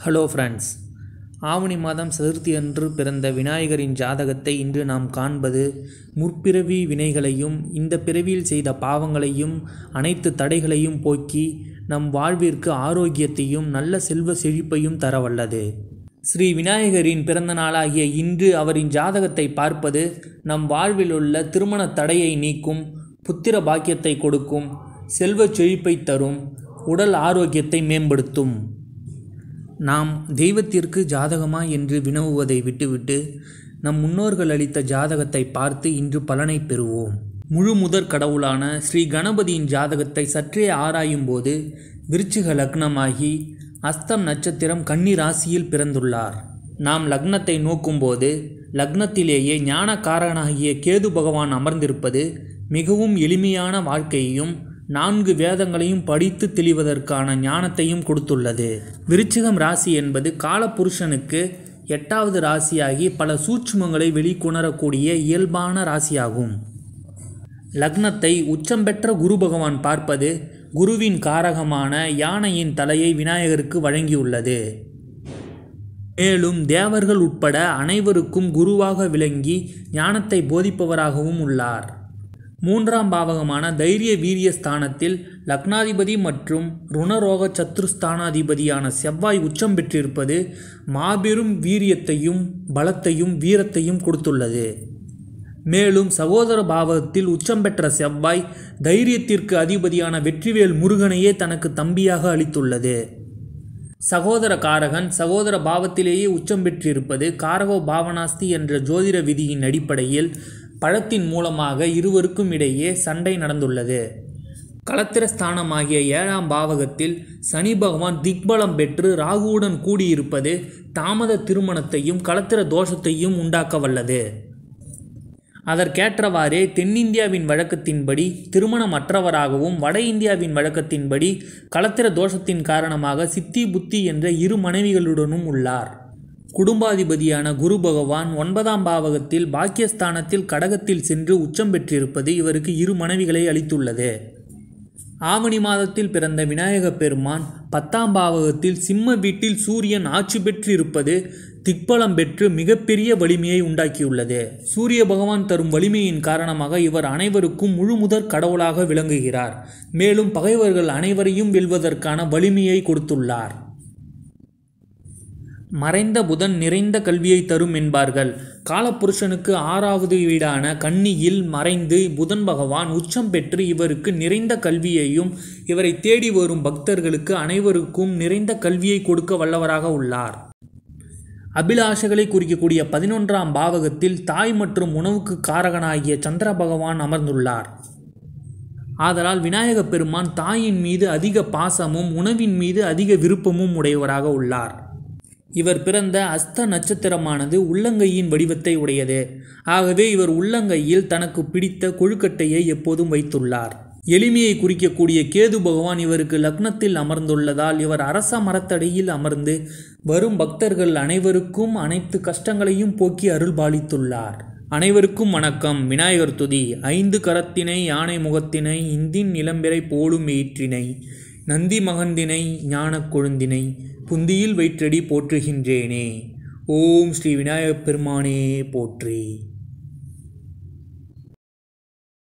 hello friends ஆவணி மாதம் சதுர்த்தி அன்று பிறந்த விநாயகரின் ஜாதகத்தை இன்று நாம் காண்பது முற்பிறவி வினைகளையும் இந்த பிறவியில் செய்த பாவங்களையும் அனைத்து தடைகளையும் போக்கி நம் வாழ்விற்கு ஆரோக்கியத்தையும் நல்ல செல்வ செழிப்பையும் தர வல்லது ஸ்ரீ விநாயகரின் பிறந்த நாளாகிய இன்று அவரின் ஜாதகத்தை பார்ப்பது நம் வாழ்வில் உள்ள திருமண தடையை நீக்கும் புத்திர பாக்கியத்தை கொடுக்கும் செல்வச் செழிப்பை தரும் உடல் ஆரோக்கியத்தை மேம்படுத்தும் நாம் தெய்வத்திற்கு ஜாதகமா என்று வினவுவதை விட்டுவிட்டு நம் முன்னோர்கள் அளித்த ஜாதகத்தை பார்த்து இன்று பலனை பெறுவோம் முழு முதற் கடவுளான ஸ்ரீ கணபதியின் ஜாதகத்தை சற்றே ஆராயும் போது விருச்சிக லக்னமாகி அஸ்தம் நட்சத்திரம் கன்னி ராசியில் பிறந்துள்ளார் நாம் லக்னத்தை நோக்கும்போது லக்னத்திலேயே ஞானக்காரனாகிய கேது பகவான் அமர்ந்திருப்பது மிகவும் எளிமையான வாழ்க்கையையும் நான்கு வேதங்களையும் படித்து தெளிவதற்கான ஞானத்தையும் கொடுத்துள்ளது விருச்சிகம் ராசி என்பது காலபுருஷனுக்கு எட்டாவது ராசியாகி பல சூட்சுமங்களை வெளிக்கொணரக்கூடிய இயல்பான ராசியாகும் லக்னத்தை உச்சம் பெற்ற குரு பகவான் பார்ப்பது குருவின் காரகமான யானையின் தலையை விநாயகருக்கு வழங்கியுள்ளது மேலும் தேவர்கள் உட்பட அனைவருக்கும் குருவாக விளங்கி ஞானத்தை போதிப்பவராகவும் உள்ளார் மூன்றாம் பாவகமான தைரிய வீரிய ஸ்தானத்தில் லக்னாதிபதி மற்றும் ருணரோக சத்ருஸ்தானாதிபதியான செவ்வாய் உச்சம் பெற்றிருப்பது மாபெரும் வீரியத்தையும் பலத்தையும் வீரத்தையும் கொடுத்துள்ளது மேலும் சகோதர பாவகத்தில் உச்சம் பெற்ற செவ்வாய் தைரியத்திற்கு அதிபதியான வெற்றிவேல் முருகனையே தனக்கு தம்பியாக அளித்துள்ளது சகோதர காரகன் சகோதர பாவத்திலேயே உச்சம் பெற்றிருப்பது காரகோ பாவனாஸ்தி என்ற ஜோதிட விதியின் அடிப்படையில் பழத்தின் மூலமாக இருவருக்கும் இடையே சண்டை நடந்துள்ளது களத்திரஸ்தானமாகிய ஏழாம் பாவகத்தில் சனி பகவான் திக்பலம் பெற்று ராகுவுடன் கூடியிருப்பது தாமத திருமணத்தையும் களத்திர தோஷத்தையும் உண்டாக்க வல்லது அதற்கேற்றவாறே தென்னிந்தியாவின் வழக்கத்தின்படி திருமணமற்றவராகவும் வட இந்தியாவின் வழக்கத்தின்படி களத்திர தோஷத்தின் காரணமாக சித்தி புத்தி என்ற இரு மனைவிகளுடனும் உள்ளார் குடும்பாதிபதியான குரு பகவான் ஒன்பதாம் பாவகத்தில் பாக்கியஸ்தானத்தில் கடகத்தில் சென்று உச்சம் பெற்றிருப்பது இவருக்கு இரு மனைவிகளை அளித்துள்ளது ஆவணி மாதத்தில் பிறந்த விநாயகப் பெருமான் பத்தாம் பாவகத்தில் சிம்ம வீட்டில் சூரியன் ஆட்சி பெற்றிருப்பது திக்பலம் பெற்று மிகப்பெரிய வலிமையை உண்டாக்கியுள்ளது சூரிய பகவான் தரும் வலிமையின் காரணமாக இவர் அனைவருக்கும் முழு முதற் கடவுளாக விளங்குகிறார் மேலும் பகைவர்கள் அனைவரையும் வெல்வதற்கான வலிமையை கொடுத்துள்ளார் மறைந்த புதன் நிறைந்த கல்வியை தரும் என்பார்கள் காலப்புருஷனுக்கு ஆறாவது வீடான கன்னியில் மறைந்து புதன் பகவான் உச்சம் பெற்று இவருக்கு நிறைந்த கல்வியையும் இவரை தேடி வரும் பக்தர்களுக்கு அனைவருக்கும் நிறைந்த கல்வியை கொடுக்க வல்லவராக உள்ளார் அபிலாஷைகளை குறிக்கக்கூடிய பதினொன்றாம் பாவகத்தில் தாய் மற்றும் உணவுக்கு காரகனாகிய சந்திர பகவான் அமர்ந்துள்ளார் ஆதலால் விநாயகப் பெருமான் தாயின் மீது அதிக பாசமும் உணவின் மீது அதிக விருப்பமும் உடையவராக உள்ளார் இவர் பிறந்த அஸ்த நட்சத்திரமானது உள்ளங்கையின் வடிவத்தை உடையது ஆகவே இவர் உள்ளங்கையில் தனக்கு பிடித்த கொழுக்கட்டையை எப்போதும் வைத்துள்ளார் எளிமையை குறிக்கக்கூடிய கேது பகவான் இவருக்கு லக்னத்தில் அமர்ந்துள்ளதால் இவர் அரச மரத்தடியில் அமர்ந்து வரும் பக்தர்கள் அனைவருக்கும் அனைத்து கஷ்டங்களையும் போக்கி அருள் பாலித்துள்ளார் அனைவருக்கும் வணக்கம் விநாயகர் துதி ஐந்து கரத்தினை யானை முகத்தினை இந்தின் நிலம்பிரை போலும் ஏற்றினை நந்தி மகந்தினை ஞானக் கொழுந்தினை புந்தியில் வைற்றடி போற்றுகின்றேனே ஓம் ஸ்ரீ விநாயகப் பெருமானே போற்றி